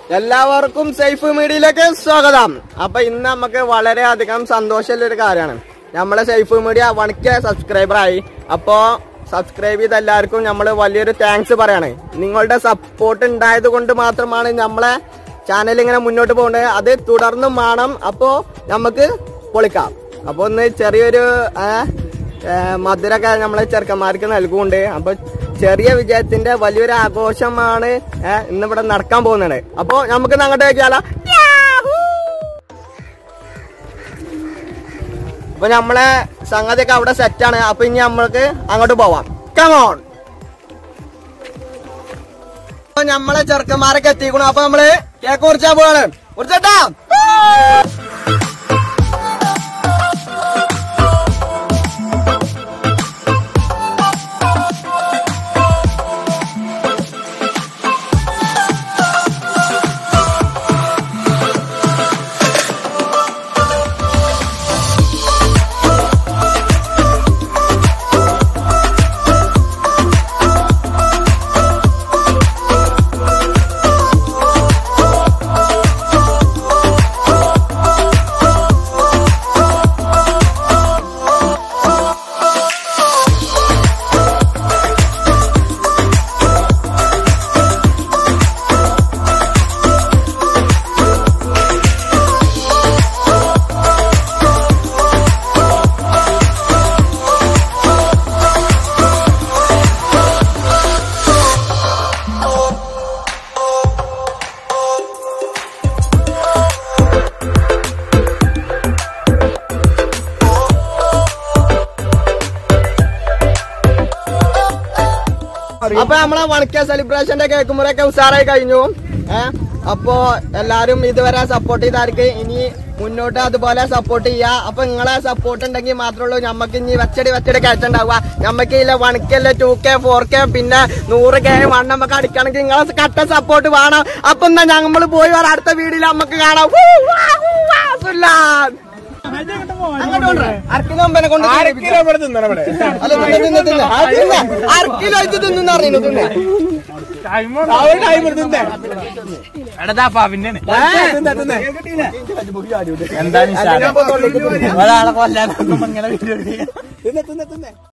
എല്ലാവർക്കും സേഫ് മീഡിയയിലേക്ക് സ്വാഗതം അപ്പൊ ഇന്ന് നമുക്ക് വളരെയധികം സന്തോഷമുള്ള ഒരു കാര്യമാണ് നമ്മളെ Safe Media one K subscriber ആയി അപ്പോ സബ്സ്ക്രൈബ് ചെയ്ത എല്ലാവർക്കും നമ്മൾ വലിയൊരു താങ്ക്സ് പറയാണ് നിങ്ങളുടെ സപ്പോർട്ട് ഉണ്ടായത് കൊണ്ട് മാത്രമാണ് നമ്മളെ ചാനൽ ഇങ്ങനെ മുന്നോട്ട് പോകുന്നത് അത് തുടർന്നും വേണം അപ്പോ നമുക്ക് പൊളിക്കാം അപ്പൊ ഒന്ന് ചെറിയൊരു ആ, ഏ, മധുരമൊക്കെ നമ്മളെ ചെറുക്കന്മാർക്ക് നൽകുന്നുണ്ട് അപ്പൊ ചെറിയ വിജയത്തിന്റെ വലിയൊരു ആഘോഷമാണ് ഏ, ഇന്നിവിടെ നടക്കാൻ പോകുന്നത് അപ്പൊ നമുക്ക് അങ്ങോട്ട് വെക്കാലോ അപ്പൊ നമ്മളെ സംഗതിയൊക്കെ അവിടെ സെറ്റാണ് അപ്പൊ ഇനി നമ്മൾക്ക് അങ്ങോട്ട് പോവാം കമോൺ അപ്പൊ നമ്മളെ ചെറുക്കന്മാരൊക്കെ എത്തിക്കണു അപ്പൊ നമ്മള് കേക്ക് കുറിച്ചാ പോവാണ് കുറിച്ചേട്ടാ അപ്പൊ നമ്മളെ വണക്ക സെലിബ്രേഷന്റെ കേക്ക് മുറയൊക്കെ ഉഷാറായി കഴിഞ്ഞു ഏഹ് അപ്പോ എല്ലാരും ഇതുവരെ സപ്പോർട്ട് ചെയ്താർക്ക് ഇനി മുന്നോട്ട് അതുപോലെ സപ്പോർട്ട് ചെയ്യാ അപ്പൊ നിങ്ങളെ സപ്പോർട്ട് ഉണ്ടെങ്കിൽ മാത്രമേ ഉള്ളൂ നമുക്ക് ഇനി വെച്ചടി വെച്ചടി കയറ്റുണ്ടാവുക നമുക്ക് ഇല്ല വൺ കെ അല്ല ടു കെ ഫോർ കെ പിന്നെ നൂറ് കെ വൺ നമുക്ക് അടിക്കണമെങ്കിൽ നിങ്ങളെ കട്ട സപ്പോർട്ട് വേണം അപ്പൊ എന്നാ ഞങ്ങൾ പോയി വരാം അടുത്ത വീഡിയോയിൽ നമുക്ക് കാണാം വൂ, വാ, വൂ, വാ, സുല്ലാൻ. അങ്ങോട്ട് കൊണ്ടുവരാം. അരക്കിലോ അമ്പനെ കൊണ്ട് ചെയ്യിപ്പിക്കാം. അല്ല, തിന്നെ, തിന്നെ, തിന്നെ. ആ, തിന്നെ. അര കിലോ ഇത് തിന്നു അറിയുന്നു തിന്നെ എന്താ ഒരാളെ കൊല്ലാൻ ഇങ്ങനെ വീഡിയോ